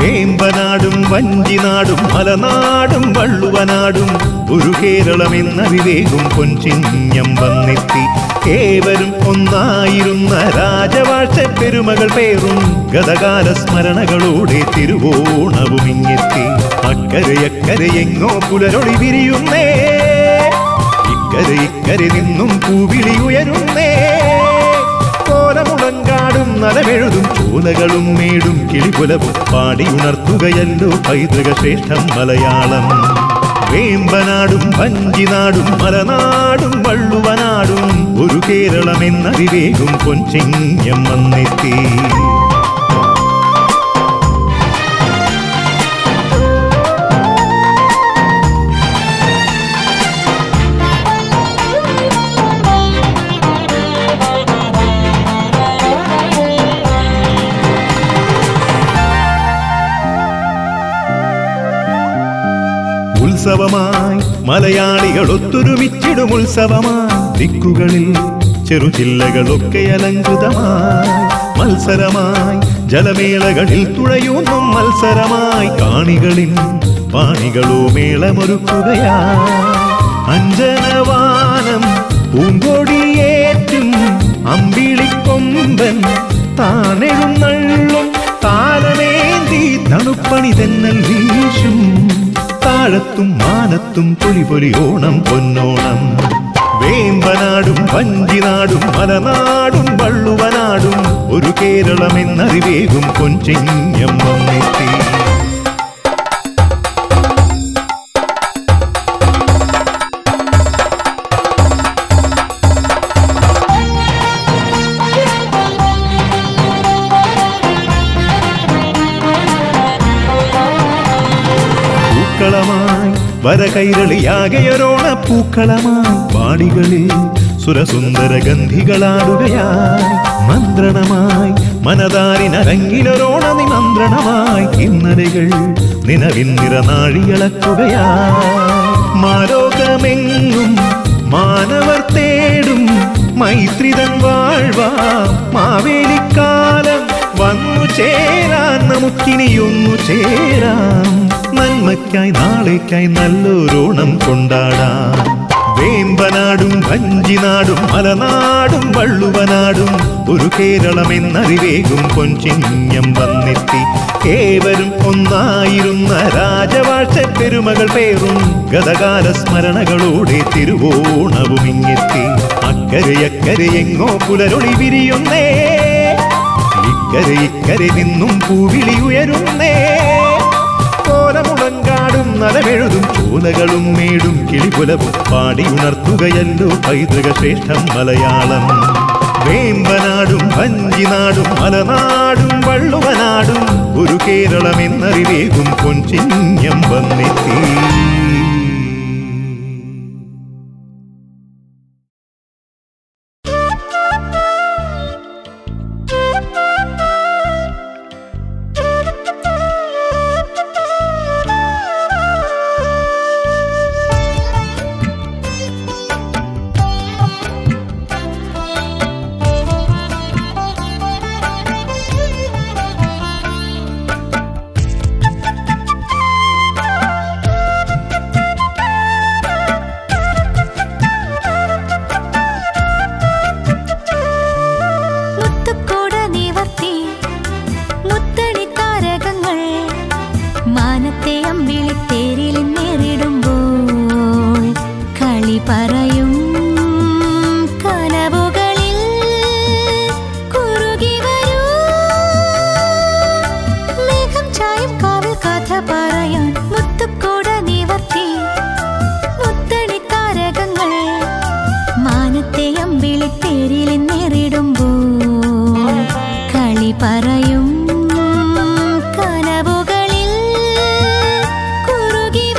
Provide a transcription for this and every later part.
വേമ്പനാടും വഞ്ചിനാടും മലനാടും വള്ളുവനാടും ഒരു കേരളം എന്ന വിവേകും പൊൻചിഞ്ഞം വന്നെത്തി ഏവരും ഒന്നായിരുന്ന രാജവാഴ്ച പെരുമകൾ പേറും ഗതകാല സ്മരണകളോടെ തിരുവോണവും ഇങ്ങെത്തി അക്കരെ എങ്ങോ പുലരൊളി വിരിയുന്നേ ഇക്കരെ ഇക്കരെ നിന്നും പൂവിളി ഉയരുന്നേ കോലമുളങ്കാടും നലമെഴുതും ചോലകളും മേടും കിളിപുലവും പാടി ഉണർത്തുകയല്ലോ പൈതൃക ശ്രേഷ്ഠം മലയാളം വേമ്പനാടും വഞ്ചിനാടും മലനാടും വള്ളുവനാടും ഒരു കേരളം എന്ന വിവേകും പൊൻചിങ്ങം വന്നെത്തി ഉത്സവമായി മലയാളികൾ ഒത്തൊരുമിച്ചിടും ഉത്സവമായി ദിക്കുകളിൽ ചെറുജില്ലകളൊക്കെ അലങ്കൃതമായി മത്സരമായി ജലമേളകളിൽ തുഴയൂന്നും മത്സരമായി കാണികളിൽ പാണികളോ മേളമൊരുക്കുകയായി അഞ്ജനവാനം പൂങ്കൊടിയേറ്റും അമ്പിളിക്കൊമ്പൻ താനെഴുന്നള്ളും താലമേന്തി തണുപ്പണി തെന്നൽ വീശും താഴത്തും മാനത്തും പൊലി പൊലി ഓണം പൊന്നോണം വേമ്പനാടും വഞ്ചിനാടും മലനാടും വള്ളുവനാടും ഒരു കേരളം എന്നറിവേകും പൊൻചിങ്ങം വന്നെത്തി പൂക്കളമായി വരകൈരളിയാകെയൊരോണ പൂക്കളമായി പാടികളിൽ സുരസുന്ദര ഗന്ധികളാടുകയായി മന്ത്രണമായി മനതാരിനരങ്ങിലൊരോണ നിമന്ത്രണമായി കിന്നരകൾ നിലവിന്നിറ നാഴികളക്കുകയായി മാലോകമെങ്ങും മാനവർ തേടും മൈത്രിതൻ വാഴ്വാ മാവേലിക്കാലം വന്നു ചേരാൻ നമുക്കിനിയൊന്നു ചേരാം നന്മയ്ക്കായി നാളേക്കായി നല്ലൊരോണം കൊണ്ടാടാം വേമ്പനാടും വഞ്ചിനാടും മലനാടും വള്ളുവനാടും ഒരു കേരളം എന്നറിവേകും പൊൻചിങ്ങം വന്നെത്തി ഏവരും ഒന്നായിരുന്ന രാജവാഴ്ച പെരുമകൾ പേറും ഗതകാല സ്മരണകളോടെ തിരുവോണവും ഇങ്ങെത്തി അക്കരെ എങ്ങോ പുലരൊളി വിരിയുന്നേ ഇക്കരെ ഇക്കരെ നിന്നും പൂവിളി ഉയരുന്നേ കോലമുളങ്കാടും നലമെഴുതും ചോലകളും മേടും കിളിപുലവും പാടി ഉണർത്തുകയല്ലോ പൈതൃക ശ്രേഷ്ഠം മലയാളം വേമ്പനാടും വഞ്ചിനാടും മലനാടും വള്ളുവനാടും ഒരു കേരളം എന്നറിവേകും പൊൻചിങ്ങം വന്നെത്തി മുത്തുക്കൂട നിവർത്തി മുത്തണി താരകങ്ങൾ മാനത്തെ അമ്പിളിത്തേരിൽ നേരിടുമ്പോൾ കളി പറയും കനവുകളിൽ കുറുകി വരൂ മേഘം ചായം കാവിൽ കഥ പറയാൻ മുത്തുക്കൂട നിവർത്തി മുത്തണി താരകങ്ങൾ മാനത്തെ അമ്പിളിത്തേരിൽ നേരിടുമ്പോൾ കളി പറയും കനവുകളിൽ കുറുകി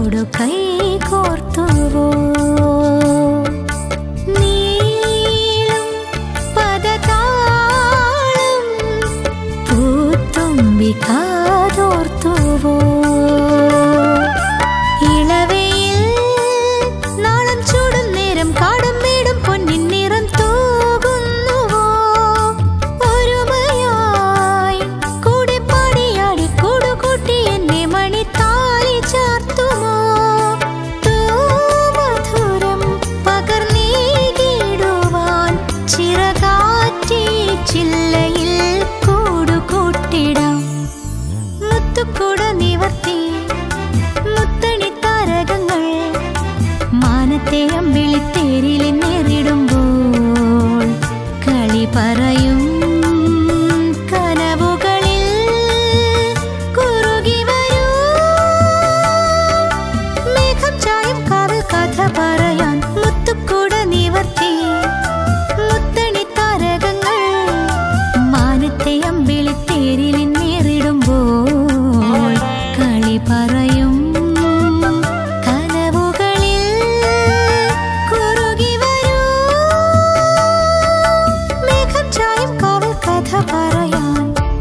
കാറ്റോടു കൈ കോർത്തുവോ നീളും പദതാളം പൂത്തുമ്പി കാതോർത്തുവോ ഇളവയിൽ നാളം ചൂടും നേരം കാടും മേടും പൊന്നിൻ നിറം തൂകുന്നുവോ ഒരുമയായി കൂടി പാടിയാടി കൂടുകൂട്ടി എന്നെ മണിത്താലി ചാർത്തുമോ തൂമധുരം പകർന്നേകിടുവാൻ ചിറകാറ്റി ചില്ലയിൽ കൂടുകൂട്ടിടാം മുത്തുക്കുട നിവർത്തി മുത്തണി താരകങ്ങൾ മാനത്തെ അമ്പിളിത്തേരിൽ നേരിടുമ്പോൾ കളി പറയും കനവുകളിൽ കുറുകി വരൂ മേഘം ചായം കാവൽ കഥ പറയാൻ മുത്തുക്കൂട നിവർത്തി മുത്തണി താരകങ്ങൾ മാനത്തെ അമ്പിളിത്തേരിൽ നേരിടുമ്പോൾ കളി പറയും കനവുകളിൽ കുറുകി വരൂ മേഘം ചായം കാവൽ കഥ പറയാൻ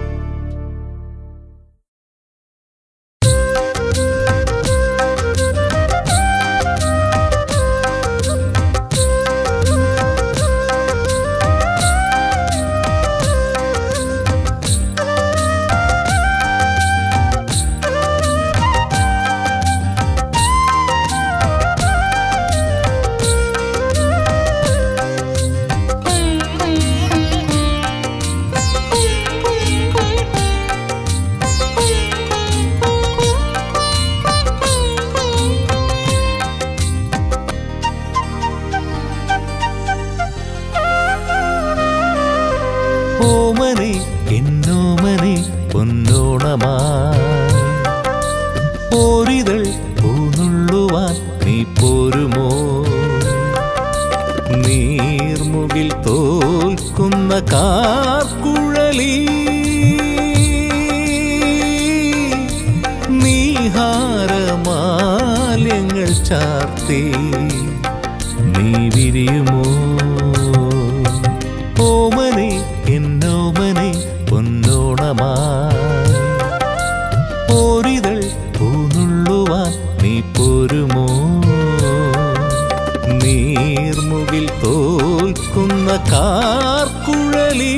ഓമനെ എന്നോമനെ പൊന്നോണമായി ഓരിതൾ പൂന്നുള്ളുവാൻ നീ പോരുമോ നീർമുകിൽ തോൽക്കുന്ന കാർക്കുഴലി നീഹാരമാല്യങ്ങൾ ചാർത്തി നീ വിരിയുമോ ഓമനെ എന്നോമനെ പൊന്നോണമായി ഓരിതൾ പൂന്നുള്ളുവാൻ നീ പോരുമോ നീർമുകിൽ തോൽക്കുന്ന കാർക്കുഴലി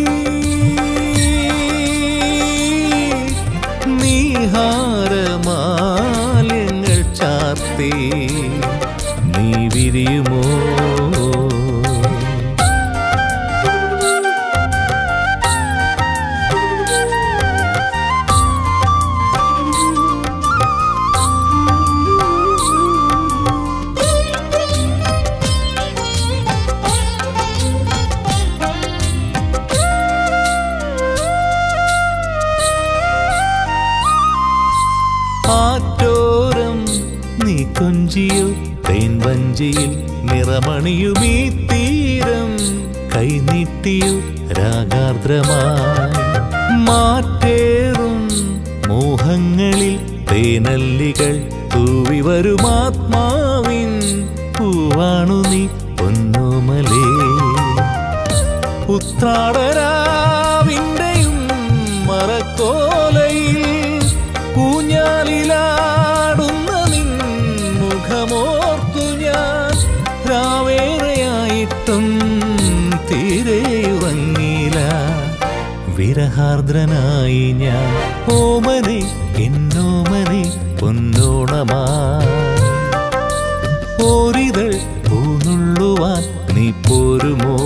നീഹാരമാല്യങ്ങൾ ചാർത്തി നീ വിരിയുമോ ആറ്റോരം നീ കൊഞ്ചിയോ തേൻ വഞ്ചിയിൽ നിറമണിയുമീ തീരം കൈനീട്ടിയോ രാഗാർദ്രമായി മാറ്റേറും മോഹങ്ങളിൽ തേനല്ലികൾ തൂവി വരുമാത്മാവിൻ പൂവാണു നീ പൊന്നോമലേ ഉത്രാടരാവിൻ്റെയും മറക്കോലയിൽ ഊഞ്ഞാലിലാടുന്ന നിൻ മുഖമോർത്തു ഞാൻ രാവേറെയായിട്ടും തീരെ ഉറങ്ങിയില്ല വിരഹാർദ്രനായി ഞാൻ ഓമനെ എന്നോമനെ പൊന്നോണമാ ഓരിതൾ പൂന്നുള്ളുവാൻ നീ പോരുമോ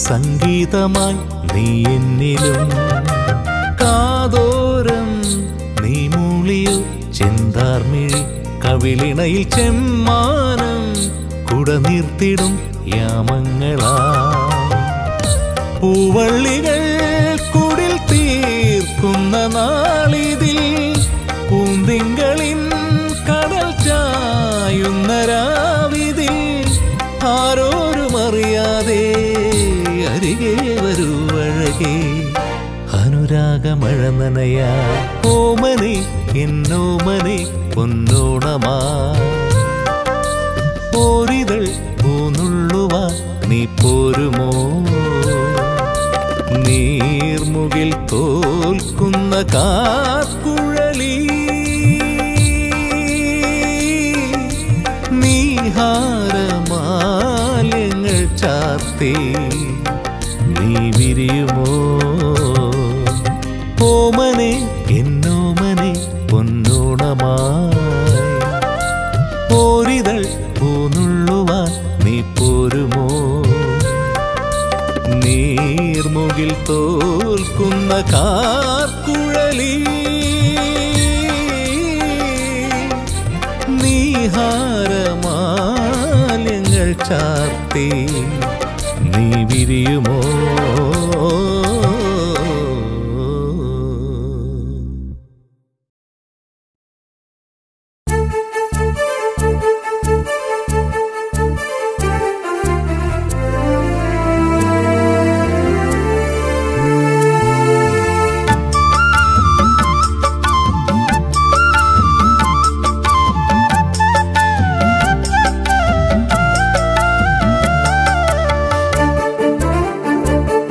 സംഗീതമായി നീ എന്നിലും കാതോരം നീ മൂളിയോ ചെന്താർമിഴി കവിളിണയിൽ ചെമ്മാനം കുടനീർത്തിടും യാമങ്ങളാ പൂവള്ളികൾ കുടിൽ തീർക്കുന്ന നാളിതിൽ പൂന്തിങ്കളിൻ കടൽ ചായുന്ന രാവിതിൽ ആരോരും അറിയാതെ അരികെ വരൂ അഴകേ അനുരാഗമഴ നനയാ ഓമനെ എന്നോമനെ പൊന്നോണമാ ഓരിതൾ പൂന്നുള്ളുവാ നീ പോരുമോ നീർമുകിൽ തോൽക്കുന്ന കാക്കുഴലി നീഹാരമാല്യങ്ങൾ ചാർത്തി നീ വിരിയുമോ ഓമനെ എന്നോമനെ പൊന്നോണമായി ഓരിതൾ പൂന്നുള്ളുവാൻ നീ പോരുമോ നീർമുകിൽ തോൽക്കുന്ന കാർക്കുഴലി നീഹാരമാല്യങ്ങൾ ചാർത്തി നീ വിരിയുമോ ും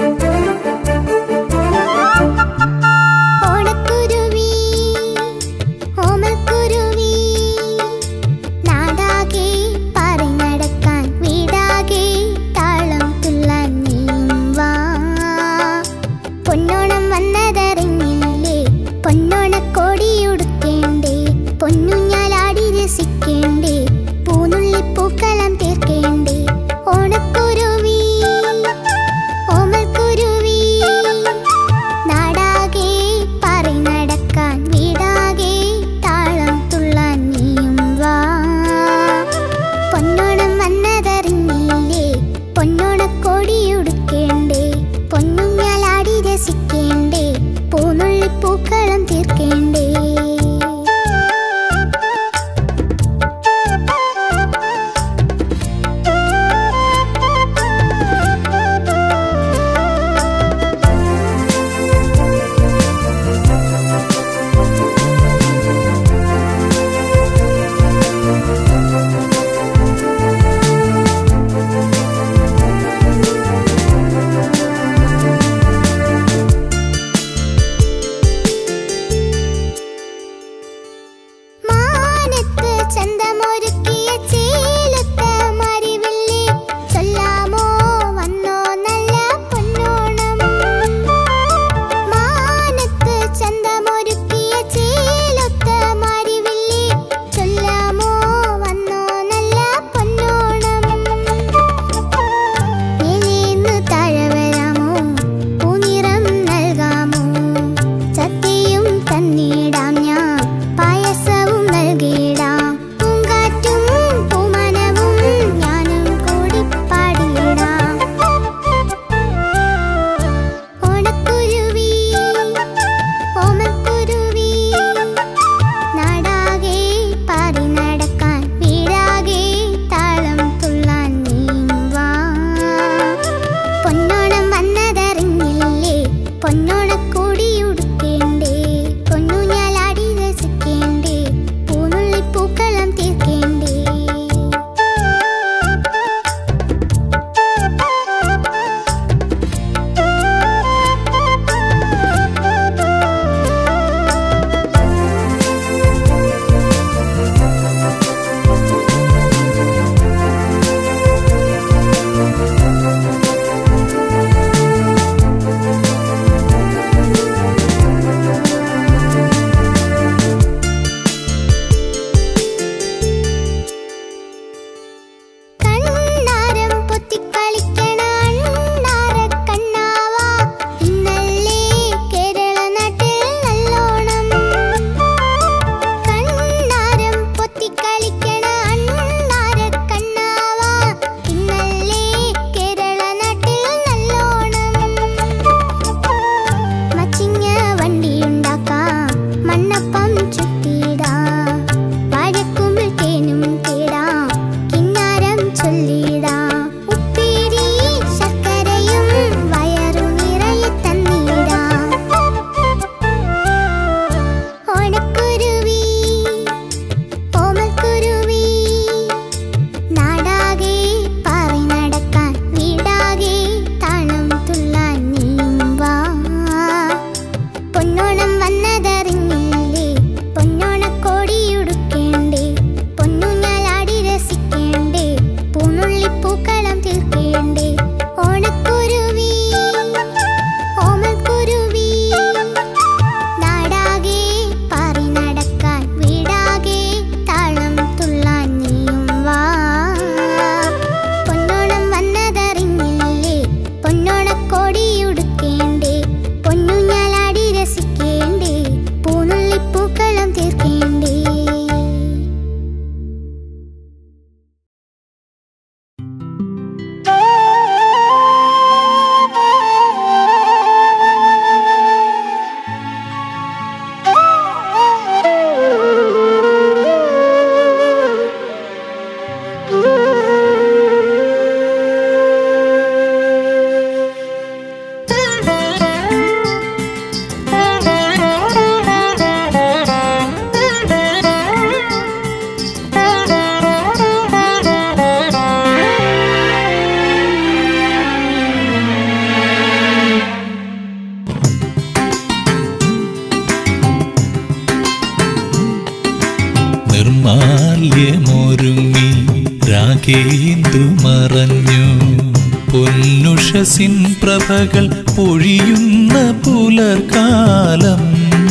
രാഗേന്ദു മറഞ്ഞു പൊന്നുഷസിൻ പ്രഭകൾ പൊഴിയുന്ന പുലർക്കാലം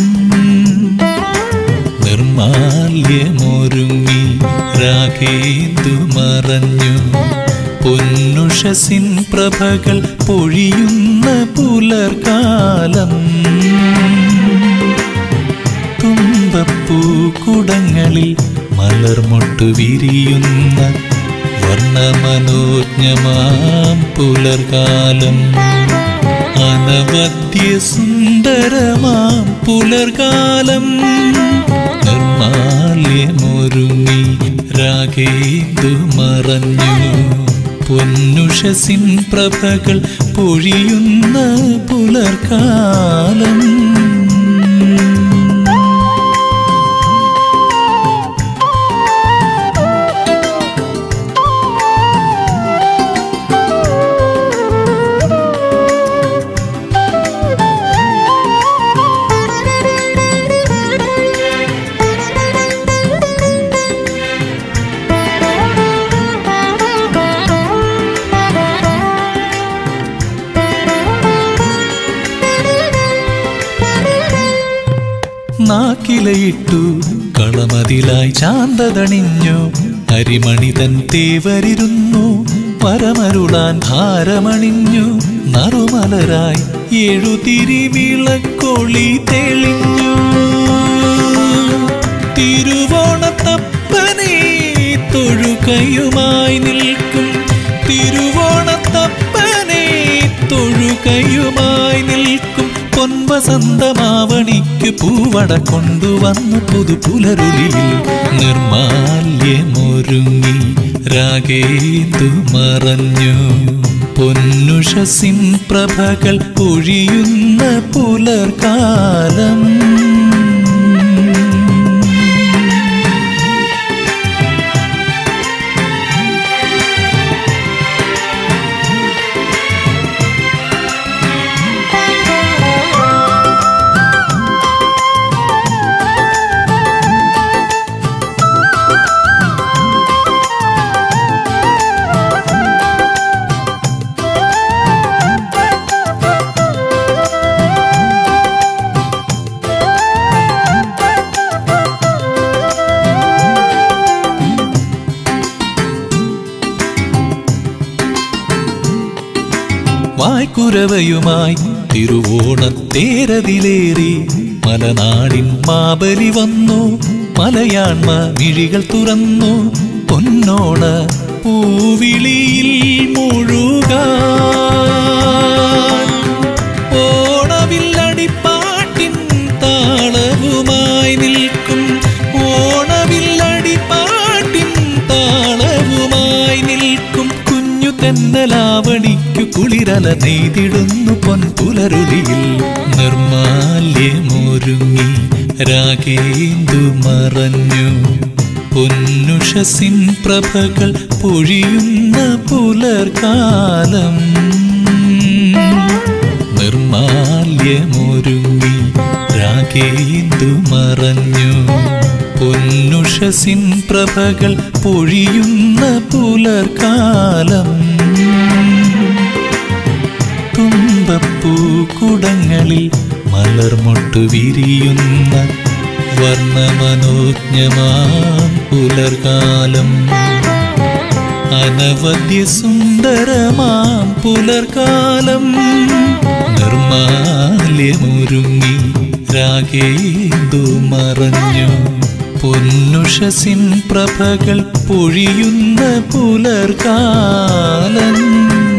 നിർമാല്യമൊരുങ്ങി രാഗേന്ദു മറഞ്ഞു പൊന്നുഷസിൻ പ്രഭകൾ പൊഴിയുന്ന പുലർക്കാലം തുമ്പപ്പൂക്കുടങ്ങളിൽ മലർമൊട്ടു വിരിയുന്ന വർണ്ണമനോജ്ഞമാം പുലർകാലം അനവദ്യ സുന്ദരമാം പുലർകാലം നിർമാല്യമൊരുങ്ങി രാഗേന്ദു മറഞ്ഞു പൊന്നുഷസിൻ പ്രഭകൾ പൊഴിയുന്ന പുലർകാലം നാക്കിലയിട്ടു കളമതിലായി ചാന്തതണിഞ്ഞു അരിമണി തൻ തേവരിരുന്നു പരമരുളാൻ ഹാരമണിഞ്ഞു നറുമലരായി എഴുതിരി വിളക്കൊളി തെളിഞ്ഞു തിരുവോണത്തപ്പനെ തൊഴുകയുമായി നിൽക്കും തിരുവോണത്തപ്പനെ തൊഴുകയുമായി നിൽക്കും പൊൻവസന്തമാവണിക്ക് പൂവട കൊണ്ടുവന്നു പുതുപുലരുളിയിൽ നിർമാല്യമൊരുങ്ങി രാഗേന്ദു മറഞ്ഞു പൊന്നുഷസിൻ പ്രഭകൾ പൊഴിയുന്ന പുലർകാലം വായ്ക്കുരവയുമായി തിരുവോണത്തേരതിലേറി മലനാടിൻ മാബലി വന്നു മലയാൺമ മിഴികൾ തുറന്നു പൊന്നോണ പൂവിളിയിൽ മുഴുക ഓണവില്ലടിപ്പാട്ടിൻ താളവുമായി നിൽക്കും ഓണവില്ലടിപ്പാട്ടിൻ താളവുമായി നിൽക്കും കുഞ്ഞു തെന്നലാവണിക്കു കുളിരല നെയ്തിടുന്നു പൊൻപുലരുളിയിൽ നിർമാല്യമൊരുങ്ങി രാഗേന്ദു മറഞ്ഞു പൊന്നുഷസിൻ പ്രഭകൾ പൊഴിയുന്ന പുലർകാലം നിർമാല്യമൊരുങ്ങി രാഗേന്ദു മറഞ്ഞു പൊന്നുഷസിൻ പ്രഭകൾ പൊഴിയുന്ന പുലർകാലം തുമ്പപ്പൂക്കുടങ്ങളിൽ മലർമൊട്ടു വിരിയുന്ന വർണ്ണമനോജ്ഞമാം പുലർകാലം അനവദ്യ സുന്ദരമാം പുലർകാലം നിർമാല്യമൊരുങ്ങി രാഗേന്ദു മറഞ്ഞു പൊന്നുഷസിൻ പ്രഭകൾ പൊഴിയുന്ന പുലർകാലം